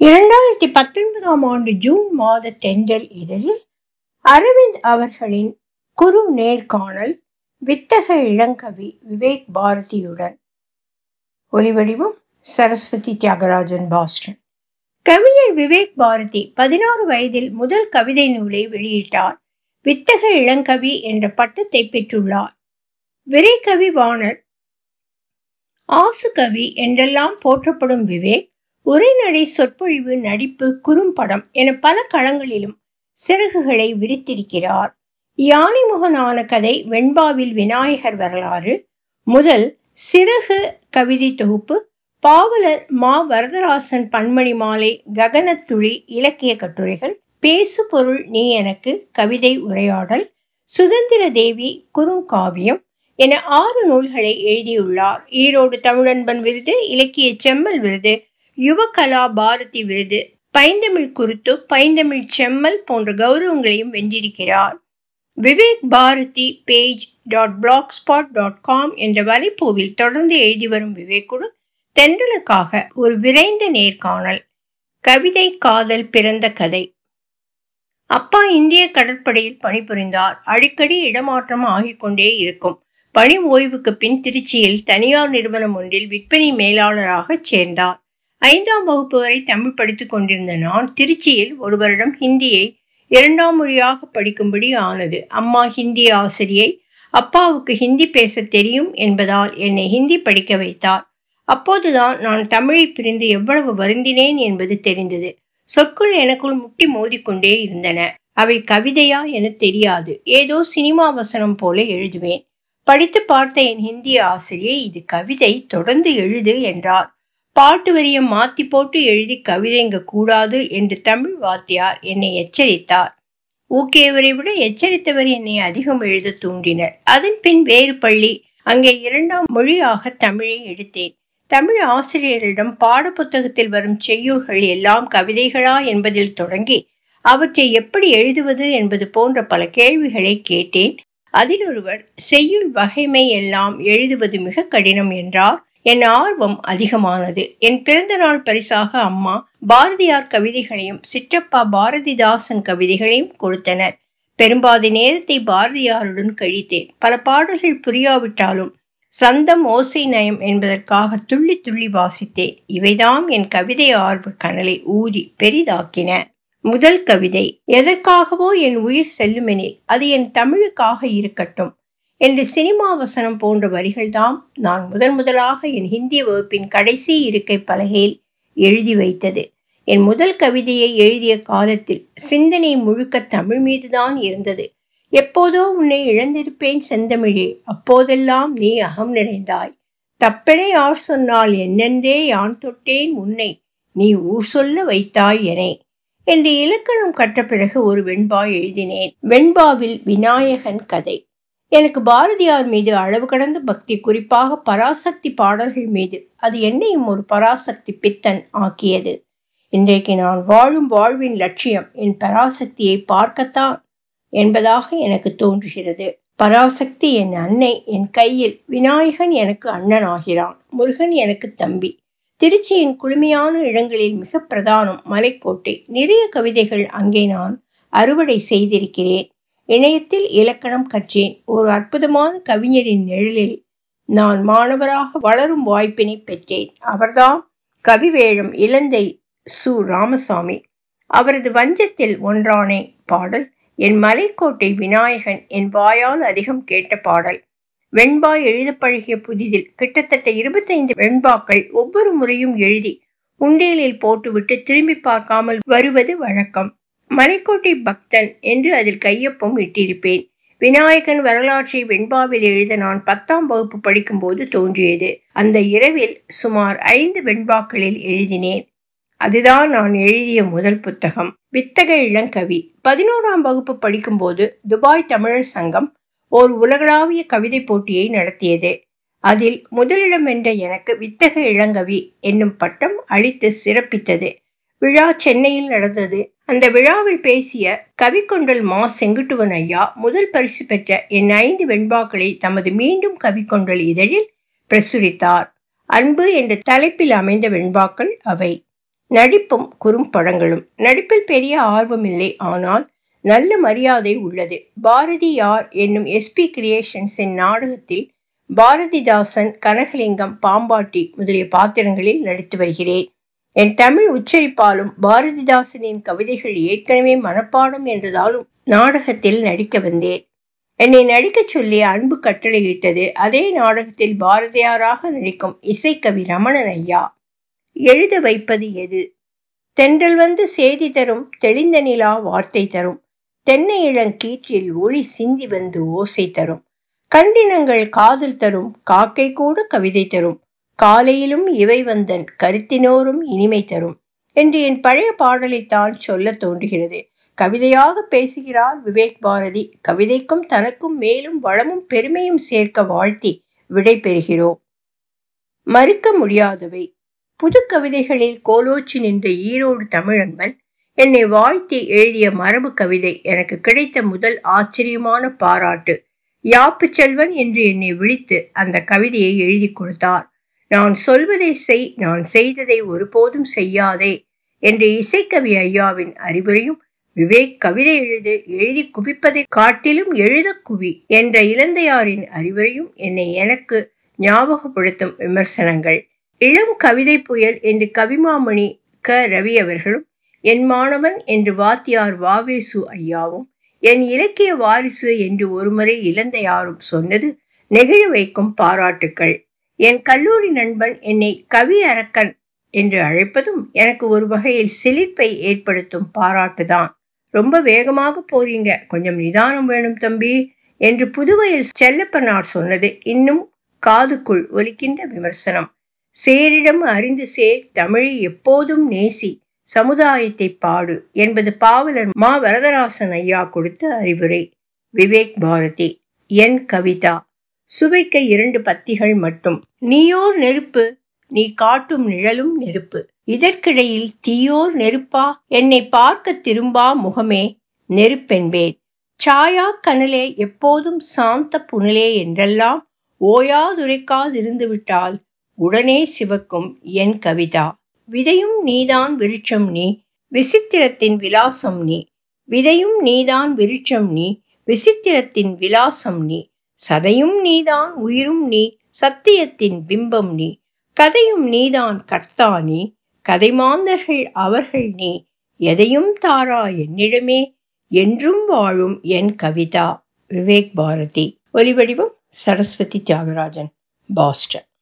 இரண்டாயிரத்தி பத்தொன்பதாம் ஆண்டு ஜூன் மாத தென்றல் இதழில் அரவிந்த் அவர்களின் குறு நேர்காணல் வித்தக இளங்கவி விவேக் பாரதியுடன் ஒலிவடிவம் சரஸ்வதி தியாகராஜன் பாஸ்டன் கவிஞர் விவேக் பாரதி பதினாறு வயதில் முதல் கவிதை நூலை வெளியிட்டார் வித்தக இளங்கவி என்ற பட்டத்தை பெற்றுள்ளார் விரைகவி வாணர் ஆசு கவி என்றெல்லாம் போற்றப்படும் விவேக் உரைநடை சொற்பொழிவு நடிப்பு குறும்படம் என பல களங்களிலும் சிறகுகளை விரித்திருக்கிறார் யானைமுகனான கதை வெண்பாவில் விநாயகர் வரலாறு முதல் சிறகு கவிதை தொகுப்பு பாவலர் மா வரதராசன் பன்மணி மாலை ககனத்துளி இலக்கிய கட்டுரைகள் பேசு பொருள் நீ எனக்கு கவிதை உரையாடல் சுதந்திர தேவி குறுங்காவியம் என ஆறு நூல்களை எழுதியுள்ளார் ஈரோடு தமிழன்பன் விருது இலக்கிய செம்மல் விருது யுவகலா பாரதி விருது பைந்தமிழ் குருத்து பைந்தமிழ் செம்மல் போன்ற கௌரவங்களையும் வென்றிருக்கிறார் Vivek Bharathi page dot blog spot dot com என்ற வலைப்பூவில் தொடர்ந்து எழுதி வரும் விவேக்குடன் தென்றலுக்காக ஒரு விரைந்த நேர்காணல் கவிதை காதல் பிறந்த கதை அப்பா இந்திய கடற்படையில் பணிபுரிந்தார் அடிக்கடி இடமாற்றம் ஆகிக் கொண்டே இருக்கும் பணி ஓய்வுக்கு பின் திருச்சியில் தனியார் நிறுவனம் ஒன்றில் விற்பனை மேலாளராக சேர்ந்தார் ஐந்தாம் வகுப்பு வரை தமிழ் படித்துக் கொண்டிருந்த நான் திருச்சியில் ஒரு வருடம் ஹிந்தியை இரண்டாம் மொழியாக படிக்கும்படி ஆனது அம்மா ஹிந்தி ஆசிரியை அப்பாவுக்கு ஹிந்தி பேச தெரியும் என்பதால் என்னை ஹிந்தி படிக்க வைத்தார் அப்போதுதான் நான் தமிழை பிரிந்து எவ்வளவு வருந்தினேன் என்பது தெரிந்தது சொற்கள் எனக்குள் முட்டி மோதிக்கொண்டே இருந்தன அவை கவிதையா என தெரியாது ஏதோ சினிமா வசனம் போல எழுதுவேன் படித்து பார்த்த என் ஹிந்தி ஆசிரியை இது கவிதை தொடர்ந்து எழுது என்றார் பாட்டு வரிய மாத்தி போட்டு எழுதி கவிதைங்க கூடாது என்று தமிழ் வாத்தியார் என்னை எச்சரித்தார் ஊக்கியவரை விட எச்சரித்தவர் என்னை அதிகம் எழுத தூண்டினர் அதன் பின் வேறு பள்ளி அங்கே இரண்டாம் மொழியாக தமிழை எடுத்தேன் தமிழ் ஆசிரியரிடம் பாட புத்தகத்தில் வரும் செய்யுள்கள் எல்லாம் கவிதைகளா என்பதில் தொடங்கி அவற்றை எப்படி எழுதுவது என்பது போன்ற பல கேள்விகளை கேட்டேன் அதில் ஒருவர் செய்யுள் வகைமை எல்லாம் எழுதுவது மிக கடினம் என்றார் என் ஆர்வம் அதிகமானது என் பிறந்த நாள் பரிசாக அம்மா பாரதியார் கவிதைகளையும் சிற்றப்பா பாரதிதாசன் கவிதைகளையும் கொடுத்தனர் பெரும்பாதி நேரத்தை பாரதியாருடன் கழித்தேன் பல பாடல்கள் புரியாவிட்டாலும் சந்தம் ஓசை நயம் என்பதற்காக துள்ளி துள்ளி வாசித்தேன் இவைதான் என் கவிதை ஆர்வ கனலை ஊதி பெரிதாக்கின முதல் கவிதை எதற்காகவோ என் உயிர் செல்லுமெனில் அது என் தமிழுக்காக இருக்கட்டும் என்று சினிமா வசனம் போன்ற வரிகள்தாம் நான் முதன் முதலாக என் ஹிந்தி வகுப்பின் கடைசி இருக்கை பலகையில் எழுதி வைத்தது என் முதல் கவிதையை எழுதிய காலத்தில் சிந்தனை முழுக்க தமிழ் மீதுதான் இருந்தது எப்போதோ உன்னை இழந்திருப்பேன் செந்தமிழே அப்போதெல்லாம் நீ அகம் நிறைந்தாய் தப்பெனை யார் சொன்னால் என்னென்றே யான் தொட்டேன் உன்னை நீ ஊர் சொல்ல வைத்தாய் எனை என்று இலக்கணம் கற்ற பிறகு ஒரு வெண்பா எழுதினேன் வெண்பாவில் விநாயகன் கதை எனக்கு பாரதியார் மீது அளவு கடந்த பக்தி குறிப்பாக பராசக்தி பாடல்கள் மீது அது என்னையும் ஒரு பராசக்தி பித்தன் ஆக்கியது இன்றைக்கு நான் வாழும் வாழ்வின் லட்சியம் என் பராசக்தியை பார்க்கத்தான் என்பதாக எனக்கு தோன்றுகிறது பராசக்தி என் அன்னை என் கையில் விநாயகன் எனக்கு அண்ணனாகிறான் முருகன் எனக்கு தம்பி திருச்சியின் குளுமையான இடங்களில் மிக பிரதானம் மலைக்கோட்டை நிறைய கவிதைகள் அங்கே நான் அறுவடை செய்திருக்கிறேன் இணையத்தில் இலக்கணம் கற்றேன் ஒரு அற்புதமான கவிஞரின் நிழலில் நான் மாணவராக வளரும் வாய்ப்பினை பெற்றேன் அவர்தான் கவிவேழம் இலந்தை சு ராமசாமி அவரது வஞ்சத்தில் ஒன்றானே பாடல் என் மலைக்கோட்டை விநாயகன் என் வாயால் அதிகம் கேட்ட பாடல் வெண்பா எழுத பழகிய புதிதில் கிட்டத்தட்ட இருபத்தைந்து வெண்பாக்கள் ஒவ்வொரு முறையும் எழுதி உண்டேலில் போட்டுவிட்டு திரும்பி பார்க்காமல் வருவது வழக்கம் மலைக்கோட்டை பக்தன் என்று அதில் கையொப்பம் இட்டிருப்பேன் விநாயகன் வரலாற்றை வெண்பாவில் எழுத நான் பத்தாம் வகுப்பு படிக்கும்போது தோன்றியது அந்த இரவில் சுமார் ஐந்து வெண்பாக்களில் எழுதினேன் அதுதான் நான் எழுதிய முதல் புத்தகம் வித்தக இளங்கவி பதினோராம் வகுப்பு படிக்கும்போது துபாய் தமிழர் சங்கம் ஓர் உலகளாவிய கவிதை போட்டியை நடத்தியது அதில் முதலிடம் வென்ற எனக்கு வித்தக இளங்கவி என்னும் பட்டம் அளித்து சிறப்பித்தது விழா சென்னையில் நடந்தது அந்த விழாவில் பேசிய கவிக்கொண்டல் மா செங்குட்டுவன் ஐயா முதல் பரிசு பெற்ற என் ஐந்து வெண்பாக்களை தமது மீண்டும் கவிக்கொண்டல் இதழில் பிரசுரித்தார் அன்பு என்ற தலைப்பில் அமைந்த வெண்பாக்கள் அவை நடிப்பும் குறும்படங்களும் நடிப்பில் பெரிய ஆர்வமில்லை ஆனால் நல்ல மரியாதை உள்ளது பாரதி யார் என்னும் எஸ்பி கிரியேஷன்ஸின் நாடகத்தில் பாரதிதாசன் கனகலிங்கம் பாம்பாட்டி முதலிய பாத்திரங்களில் நடித்து வருகிறேன் என் தமிழ் உச்சரிப்பாலும் பாரதிதாசனின் கவிதைகள் ஏற்கனவே மனப்பாடம் என்றதாலும் நாடகத்தில் நடிக்க வந்தேன் என்னை நடிக்கச் சொல்லி அன்பு கட்டளையிட்டது அதே நாடகத்தில் பாரதியாராக நடிக்கும் இசைக்கவி ரமணன் ஐயா எழுத வைப்பது எது தென்றல் வந்து செய்தி தரும் தெளிந்த நிலா வார்த்தை தரும் தென்னை இளங்கீற்றில் ஒளி சிந்தி வந்து ஓசை தரும் கண்டினங்கள் காதல் தரும் காக்கை கூட கவிதை தரும் காலையிலும் இவை வந்தன் கருத்தினோரும் இனிமை தரும் என்று என் பழைய பாடலைத்தான் சொல்ல தோன்றுகிறது கவிதையாக பேசுகிறார் விவேக் பாரதி கவிதைக்கும் தனக்கும் மேலும் வளமும் பெருமையும் சேர்க்க வாழ்த்தி விடை பெறுகிறோம் மறுக்க முடியாதவை புது கவிதைகளில் கோலோச்சி நின்ற ஈரோடு தமிழன்பன் என்னை வாழ்த்தி எழுதிய மரபு கவிதை எனக்கு கிடைத்த முதல் ஆச்சரியமான பாராட்டு யாப்பு செல்வன் என்று என்னை விழித்து அந்த கவிதையை எழுதி கொடுத்தார் நான் சொல்வதை செய் நான் செய்ததை ஒருபோதும் செய்யாதே என்ற இசைக்கவி ஐயாவின் அறிவுரையும் விவேக் கவிதை எழுது எழுதி குவிப்பதை காட்டிலும் எழுத குவி என்ற இளந்தையாரின் அறிவுரையும் என்னை எனக்கு ஞாபகப்படுத்தும் விமர்சனங்கள் இளம் கவிதை புயல் என்று கவிமாமணி க ரவி அவர்களும் என் மாணவன் என்று வாத்தியார் வாவேசு ஐயாவும் என் இலக்கிய வாரிசு என்று ஒருமுறை இளந்தையாரும் சொன்னது நெகிழ வைக்கும் பாராட்டுக்கள் என் கல்லூரி நண்பன் என்னை கவி அரக்கன் என்று அழைப்பதும் எனக்கு ஒரு வகையில் சிலிர்ப்பை ஏற்படுத்தும் பாராட்டுதான் ரொம்ப வேகமாக போறீங்க கொஞ்சம் நிதானம் வேணும் தம்பி என்று புதுவையில் செல்லப்பனார் சொன்னது இன்னும் காதுக்குள் ஒலிக்கின்ற விமர்சனம் சேரிடம் அறிந்து சேர் தமிழை எப்போதும் நேசி சமுதாயத்தை பாடு என்பது பாவலர் மா வரதராசன் ஐயா கொடுத்த அறிவுரை விவேக் பாரதி என் கவிதா சுவைக்க இரண்டு பத்திகள் மட்டும் நீயோர் நெருப்பு நீ காட்டும் நிழலும் நெருப்பு இதற்கிடையில் தீயோர் நெருப்பா என்னை பார்க்க திரும்பா முகமே நெருப்பென்பேன் சாயா கனலே எப்போதும் சாந்த புனலே என்றெல்லாம் ஓயாதுரைக்காதிருந்து விட்டால் உடனே சிவக்கும் என் கவிதா விதையும் நீதான் விருட்சம் நீ விசித்திரத்தின் விலாசம் நீ விதையும் நீதான் விருட்சம் நீ விசித்திரத்தின் விலாசம் நீ சதையும் நீதான் உயிரும் நீ சத்தியத்தின் பிம்பம் நீ கதையும் நீதான் கர்த்தா நீ கதைமாந்தர்கள் அவர்கள் நீ எதையும் தாரா என்னிடமே என்றும் வாழும் என் கவிதா விவேக் பாரதி ஒலிவடிவம் சரஸ்வதி தியாகராஜன் பாஸ்டன்